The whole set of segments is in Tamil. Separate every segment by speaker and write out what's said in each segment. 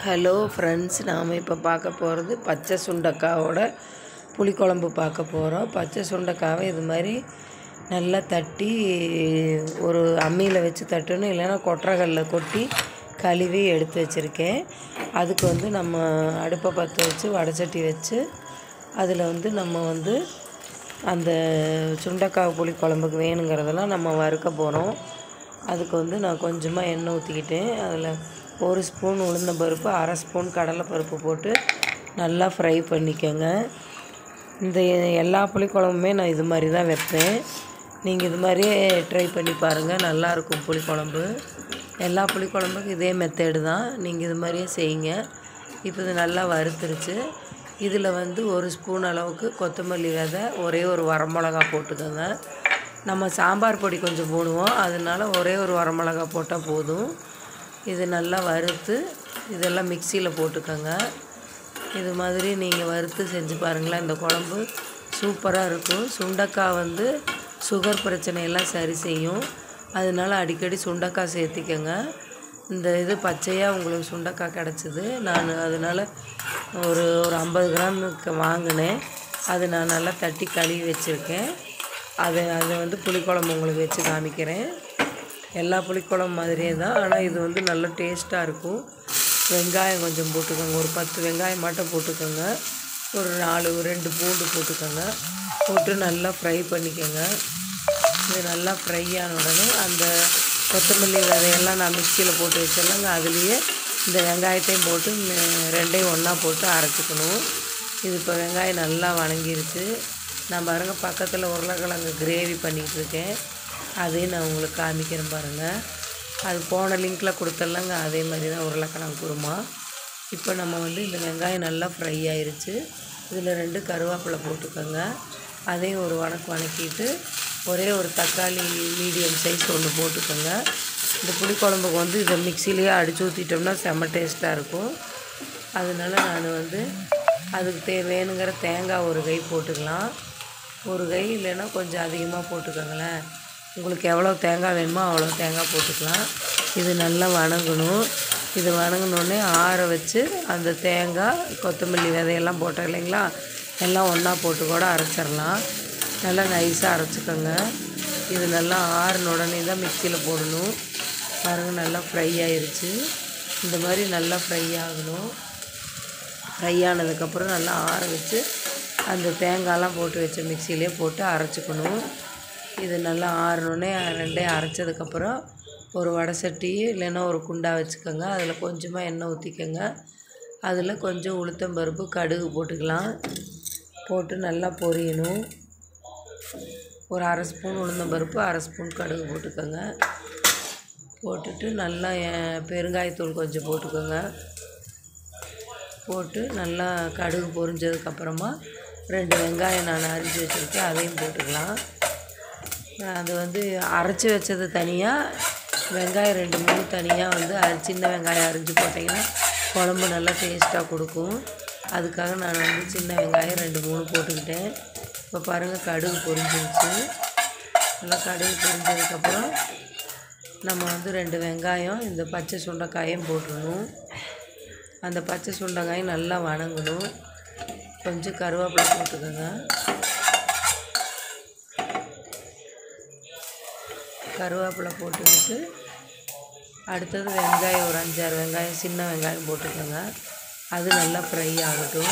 Speaker 1: ஹலோ ஃப்ரெண்ட்ஸ் நாம் இப்போ பார்க்க போகிறது பச்சை சுண்டக்காவோட புளிக்குழம்பு பார்க்க போகிறோம் பச்சை சுண்டக்காவை இது மாதிரி நல்லா தட்டி ஒரு அம்மியில் வச்சு தட்டணும் இல்லைன்னா கொட்டரகல்ல கொட்டி கழுவி எடுத்து வச்சுருக்கேன் அதுக்கு வந்து நம்ம அடுப்பை பற்ற வச்சு வடைச்சட்டி வச்சு அதில் வந்து நம்ம வந்து அந்த சுண்டக்காய் புளிக்குழம்புக்கு வேணுங்கிறதெல்லாம் நம்ம வறுக்க போகிறோம் அதுக்கு வந்து நான் கொஞ்சமாக எண்ணெய் ஊற்றிக்கிட்டேன் அதில் ஒரு ஸ்பூன் உளுந்தம் பருப்பு அரை ஸ்பூன் கடலைப்பருப்பு போட்டு நல்லா ஃப்ரை பண்ணிக்கோங்க இந்த எல்லா புளிக்குழம்புமே நான் இது மாதிரி தான் வைப்பேன் நீங்கள் இது மாதிரியே ட்ரை பண்ணி பாருங்கள் நல்லாயிருக்கும் புளிக்குழம்பு எல்லா புளிக்குழம்புக்கும் இதே மெத்தேடு தான் நீங்கள் இது மாதிரியே செய்யுங்க இப்போ இது நல்லா வறுத்துருச்சு இதில் வந்து ஒரு ஸ்பூன் அளவுக்கு கொத்தமல்லி விதை ஒரே ஒரு வரமிளகா போட்டுக்கோங்க நம்ம சாம்பார் பொடி கொஞ்சம் போடுவோம் அதனால ஒரே ஒரு வரமிளகா போட்டால் போதும் இது நல்லா வறுத்து இதெல்லாம் மிக்சியில் போட்டுக்கோங்க இது மாதிரி நீங்கள் வறுத்து செஞ்சு பாருங்களேன் இந்த குழம்பு சூப்பராக இருக்கும் சுண்டக்காய் வந்து சுகர் பிரச்சனையெல்லாம் சரி செய்யும் அதனால அடிக்கடி சுண்டக்காய் சேர்த்திக்கோங்க இந்த இது பச்சையாக உங்களுக்கு சுண்டக்காய் கிடச்சிது நான் அதனால் ஒரு ஒரு ஐம்பது கிராமுக்கு வாங்கினேன் அது நான் நல்லா தட்டி கழுவி வச்சுருக்கேன் அதை அதை வந்து புளிக்குழம்பு உங்களுக்கு வச்சு காமிக்கிறேன் எல்லா புளிக்குழம்பு மாதிரியே தான் ஆனால் இது வந்து நல்ல டேஸ்ட்டாக இருக்கும் வெங்காயம் கொஞ்சம் போட்டுக்கோங்க ஒரு பத்து வெங்காயம் மட்டும் போட்டுக்கோங்க ஒரு நாலு ஒரு ரெண்டு பூண்டு போட்டுக்கோங்க போட்டு நல்லா ஃப்ரை பண்ணிக்கோங்க இது நல்லா ஃப்ரை ஆன உடனே அந்த கொத்தமல்லி விதையெல்லாம் நான் மிக்சியில் போட்டு வச்சிடலாங்க அதுலேயே இந்த வெங்காயத்தையும் போட்டு ம- ரெண்டையும் ஒன்றா போட்டு அரைச்சிக்கணும் இது இப்போ வெங்காயம் நல்லா வணங்கிருச்சு நான் பாருங்க பக்கத்தில் உருளைக்கிழங்கு கிரேவி பண்ணிகிட்டு இருக்கேன் அதையும் நான் உங்களுக்கு காமிக்கிறேன் பாருங்கள் அது போன லிங்க்கில் கொடுத்துடலாங்க அதே மாதிரி தான் உருளைக்கிழங்கு குருமா இப்போ நம்ம வந்து இந்த வெங்காயம் நல்லா ஃப்ரை ஆயிருச்சு இதில் ரெண்டு கருவேப்பிலை போட்டுக்கோங்க அதையும் ஒரு வணக்கு வணக்கிட்டு ஒரே ஒரு தக்காளி மீடியம் சைஸ் ஒன்று போட்டுக்கோங்க இந்த புளிக்குழம்புக்கு வந்து இதை மிக்சிலேயே அடித்து ஊற்றிட்டோம்னா செம்ம டேஸ்ட்டாக இருக்கும் அதனால நான் வந்து அதுக்கு தே வேணுங்கிற தேங்காய் ஒரு கை போட்டுக்கலாம் ஒரு கை இல்லைன்னா கொஞ்சம் அதிகமாக போட்டுக்கோங்களேன் உங்களுக்கு எவ்வளோ தேங்காய் வேணுமோ அவ்வளோ தேங்காய் போட்டுக்கலாம் இது நல்லா வணங்கணும் இது வணங்கினோடனே ஆற வச்சு அந்த தேங்காய் கொத்தமல்லி விதையெல்லாம் போட்டோம் இல்லைங்களா எல்லாம் ஒன்றா போட்டு கூட அரைச்சிடலாம் நல்லா நைஸாக அரைச்சிக்கோங்க இது நல்லா ஆறின உடனே தான் மிக்சியில் போடணும் பாருங்கள் நல்லா ஃப்ரை ஆயிருச்சு இந்த மாதிரி நல்லா ஃப்ரை ஆகணும் ஃப்ரை ஆனதுக்கப்புறம் நல்லா ஆற வச்சு அந்த தேங்காய்லாம் போட்டு வச்ச மிக்சியிலே போட்டு அரைச்சிக்கணும் இது நல்லா ஆறினோடனே ரெண்டையும் அரைச்சதுக்கப்புறம் ஒரு வடை சட்டி இல்லைன்னா ஒரு குண்டா வச்சுக்கோங்க அதில் கொஞ்சமாக எண்ணெய் ஊற்றிக்கோங்க அதில் கொஞ்சம் உளுத்தம்பருப்பு கடுகு போட்டுக்கலாம் போட்டு நல்லா பொரியணும் ஒரு அரை ஸ்பூன் உளுந்தம்பருப்பு அரை ஸ்பூன் கடுகு போட்டுக்கோங்க போட்டுட்டு நல்லா அஹ், பெருங்காயத்தூள் கொஞ்சம் போட்டுக்கோங்க போட்டு நல்லா கடுகு பொரிஞ்சதுக்கப்புறமா ரெண்டு வெங்காயம் நான் அரிஞ்சு வச்சுருக்கேன் அதையும் போட்டுக்கலாம் அது வந்து அரைச்சி வச்சது தனியாக வெங்காயம் ரெண்டு மூணு தனியாக வந்து அரி- சின்ன வெங்காயம் அரிஞ்சு போட்டிங்கன்னா குழம்பு நல்லா டேஸ்ட்டாக கொடுக்கும் அதுக்காக நான் வந்து சின்ன வெங்காயம் ரெண்டு மூணு போட்டுக்கிட்டேன் இப்போ பாருங்கள் கடுகு பொரிஞ்சிருச்சு நல்லா கடுகு பொரிஞ்சதுக்கப்புறம் நம்ம வந்து ரெண்டு வெங்காயம் இந்த பச்சை சுண்டைக்காயும் போட்டுடணும் அந்த பச்சை சுண்டைக்காயும் நல்லா வணங்கணும் கொஞ்சம் கருவேப்பிலை போட்டுக்கோங்க கருவேப்பிலை போட்டுக்கிட்டு அடுத்தது வெங்காயம் ஒரு அஞ்சாறு வெங்காயம் சின்ன வெங்காயம் போட்டுக்கோங்க அது நல்லா ஃப்ரை ஆகட்டும்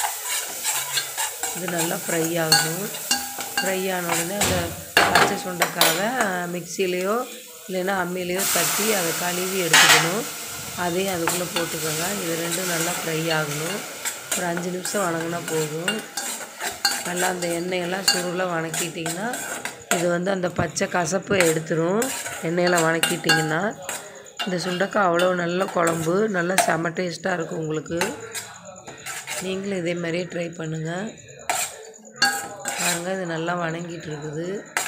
Speaker 1: இது நல்லா ஃப்ரை ஆகணும் ஃப்ரை ஆன உடனே அந்த பச்சை சுண்டைக்காவை மிக்சிலேயோ இல்லைன்னா அம்மிலேயோ தட்டி அதை கழுவி எடுத்துக்கணும் அதையும் அதுக்குள்ளே போட்டுக்கோங்க இது ரெண்டும் நல்லா ஃப்ரை ஆகணும் ஒரு அஞ்சு நிமிஷம் வணங்கினா போதும் நல்லா அந்த எண்ணெயெல்லாம் சுருளை வணக்கிட்டிங்கன்னா இது வந்து அந்த பச்சை கசப்பு எடுத்துரும் எண்ணெயில் வணக்கிட்டிங்கன்னா இந்த சுண்டக்காய் அவ்வளோ நல்ல குழம்பு நல்லா செம டேஸ்ட்டாக இருக்கும் உங்களுக்கு நீங்களும் இதே மாதிரியே ட்ரை பண்ணுங்கள் பாருங்கள் இது நல்லா வணங்கிட்டு இருக்குது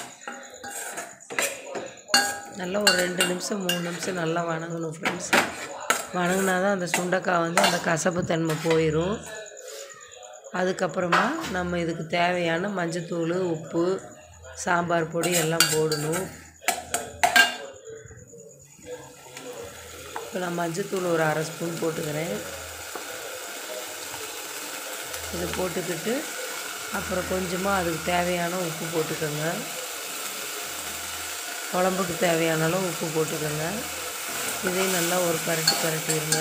Speaker 1: நல்லா ஒரு ரெண்டு நிமிஷம் மூணு நிமிஷம் நல்லா வணங்கணும் ஃப்ரெண்ட்ஸ் வணங்கினா தான் அந்த சுண்டைக்காய் வந்து அந்த கசப்பு தன்மை போயிடும் அதுக்கப்புறமா நம்ம இதுக்கு தேவையான மஞ்சத்தூள் உப்பு சாம்பார் பொடி எல்லாம் போடணும் இப்போ நான் மஞ்சத்தூள் ஒரு அரை ஸ்பூன் போட்டுக்கிறேன் இதை போட்டுக்கிட்டு அப்புறம் கொஞ்சமாக அதுக்கு தேவையான உப்பு போட்டுக்கோங்க குழம்புக்கு தேவையான அளவு உப்பு போட்டுக்கோங்க இதையும் நல்லா ஒரு பரட்டு பரட்டிடுங்க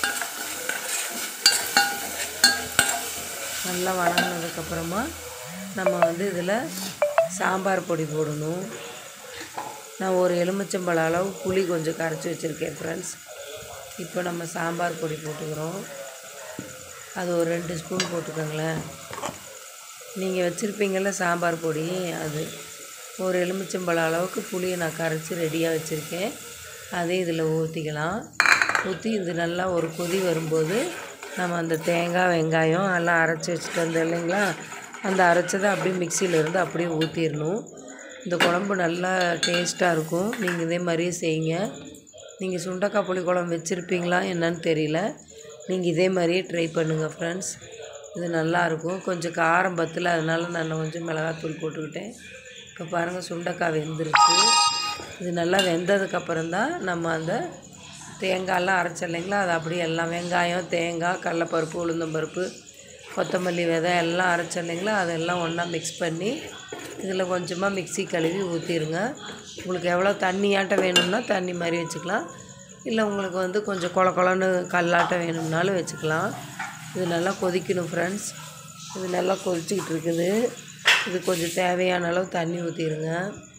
Speaker 1: நல்லா வணங்கினதுக்கப்புறமா நம்ம வந்து இதில் சாம்பார் பொடி போடணும் நான் ஒரு எலுமிச்சம்பழ அளவு புளி கொஞ்சம் கரைச்சி வச்சுருக்கேன் ஃப்ரெண்ட்ஸ் இப்போ நம்ம சாம்பார் பொடி போட்டுக்கிறோம் அது ஒரு ரெண்டு ஸ்பூன் போட்டுக்கோங்களேன் நீங்கள் வச்சுருப்பீங்கள்ல சாம்பார் பொடி அது ஒரு எலுமிச்சம்பழ அளவுக்கு புளியை நான் கரைச்சி ரெடியாக வச்சுருக்கேன் அதையும் இதில் ஊற்றிக்கலாம் ஊற்றி இது நல்லா ஒரு கொதி வரும்போது நம்ம அந்த தேங்காய் வெங்காயம் எல்லாம் அரைச்சி வச்சுட்டு வந்தோம் இல்லைங்களா அந்த அரைச்சதை அப்படியே மிக்சியில் இருந்து அப்படியே ஊற்றிடணும் இந்த குழம்பு நல்லா டேஸ்ட்டாக இருக்கும் நீங்கள் இதே மாதிரியே செய்யுங்க நீங்கள் சுண்டக்காய் புளி குழம்பு வச்சுருப்பீங்களா என்னன்னு தெரியல நீங்கள் இதே மாதிரியே ட்ரை பண்ணுங்கள் ஃப்ரெண்ட்ஸ் இது நல்லாயிருக்கும் கொஞ்சம் காரம் பத்தில் அதனால நான் கொஞ்சம் மிளகாத்தூள் போட்டுக்கிட்டேன் இப்போ பாருங்கள் சுண்டைக்காய் வெந்துருச்சு இது நல்லா வெந்ததுக்கப்புறம் தான் நம்ம அந்த தேங்காயெல்லாம் அரைச்ச இல்லைங்களா அது அப்படியே எல்லாம் வெங்காயம் தேங்காய் கடலப்பருப்பு உளுந்தம்பருப்பு கொத்தமல்லி விதை எல்லாம் அரைச்ச இல்லைங்களா அதெல்லாம் ஒன்றா மிக்ஸ் பண்ணி இதில் கொஞ்சமாக மிக்ஸி கழுவி ஊற்றிடுங்க உங்களுக்கு எவ்வளோ தண்ணியாட்டம் வேணும்னா தண்ணி மாதிரி வச்சுக்கலாம் இல்லை உங்களுக்கு வந்து கொஞ்சம் கொல கொலன்னு கல்லாட்டம் வேணும்னாலும் வச்சுக்கலாம் இது நல்லா கொதிக்கணும் ஃப்ரெண்ட்ஸ் இது நல்லா கொதிச்சிக்கிட்டு இருக்குது இது கொஞ்சம் தேவையான அளவு தண்ணி ஊற்றிடுங்க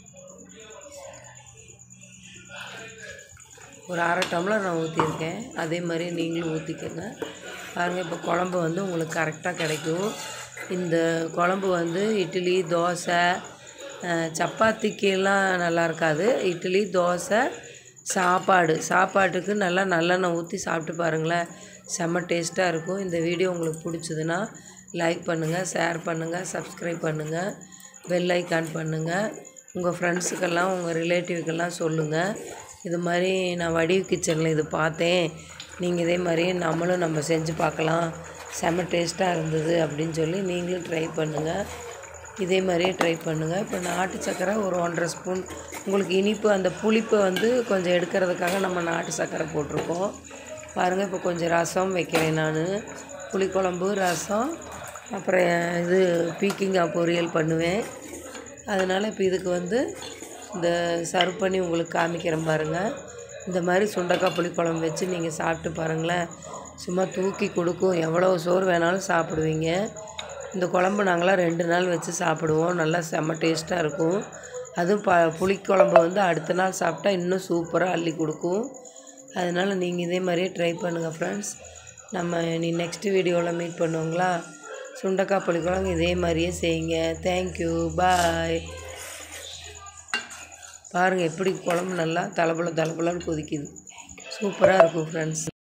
Speaker 1: ஒரு அரை டம்ளர் நான் ஊற்றிருக்கேன் அதே மாதிரி நீங்களும் ஊற்றிக்கோங்க பாருங்கள் இப்போ குழம்பு வந்து உங்களுக்கு கரெக்டாக கிடைக்கும் இந்த குழம்பு வந்து இட்லி தோசை அஹ், சப்பாத்திக்கெல்லாம் நல்லா இருக்காது இட்லி தோசை சாப்பாடு சாப்பாட்டுக்கு நல்லா நல்லெண்ணெய் ஊற்றி சாப்பிட்டு பாருங்களேன் செம்ம டேஸ்ட்டாக இருக்கும் இந்த வீடியோ உங்களுக்கு பிடிச்சதுன்னா லைக் பண்ணுங்கள் ஷேர் பண்ணுங்கள் சப்ஸ்கிரைப் பண்ணுங்கள் பெல் ஐக்கான் பண்ணுங்கள் உங்கள் ஃப்ரெண்ட்ஸுக்கெல்லாம் உங்கள் ரிலேட்டிவ்க்கெல்லாம் சொல்லுங்கள் இது மாதிரி நான் வடிவு கிச்சனில் இது பார்த்தேன் நீங்கள் இதே மாதிரி நம்மளும் நம்ம செஞ்சு பார்க்கலாம் செம்ம டேஸ்ட்டாக இருந்தது அப்படின்னு சொல்லி நீங்களும் ட்ரை பண்ணுங்கள் இதே மாதிரியே ட்ரை பண்ணுங்கள் இப்போ நாட்டு சக்கரை ஒரு ஒன்றரை ஸ்பூன் உங்களுக்கு இனிப்பு அந்த புளிப்பை வந்து கொஞ்சம் எடுக்கிறதுக்காக நம்ம நாட்டு சக்கரை போட்டிருக்கோம் பாருங்கள் இப்போ கொஞ்சம் ரசம் வைக்கிறேன் நான் புளிக்குழம்பு ரசம் அப்புறம் இது பீக்கிங்காய் பொரியல் பண்ணுவேன் அதனால் இப்போ இதுக்கு வந்து இந்த சர்வ் பண்ணி உங்களுக்கு காமிக்கிறேன் பாருங்கள் இந்த மாதிரி சுண்டக்காய் புளிக்குழம்பு வச்சு நீங்கள் சாப்பிட்டு பாருங்களேன் சும்மா தூக்கி கொடுக்கும் எவ்வளோ சோறு வேணாலும் சாப்பிடுவீங்க இந்த குழம்பு நாங்களாம் ரெண்டு நாள் வச்சு சாப்பிடுவோம் நல்லா செம்ம டேஸ்ட்டாக இருக்கும் அதுவும் ப புளிக்குழம்பு வந்து அடுத்த நாள் சாப்பிட்டா இன்னும் சூப்பராக அள்ளி கொடுக்கும் அதனால் நீங்கள் இதே மாதிரியே ட்ரை பண்ணுங்கள் ஃப்ரெண்ட்ஸ் நம்ம நீ நெக்ஸ்ட் வீடியோவில் மீட் பண்ணுவோங்களா சுண்டக்காய் புளிக்குழம்பு இதே மாதிரியே செய்யுங்க தேங்க்யூ பாய் பாருங்கள் எப்படி குழம்பு நல்லா தலபுல தலபுலன்னு கொதிக்குது சூப்பராக இருக்கும் ஃப்ரெண்ட்ஸ்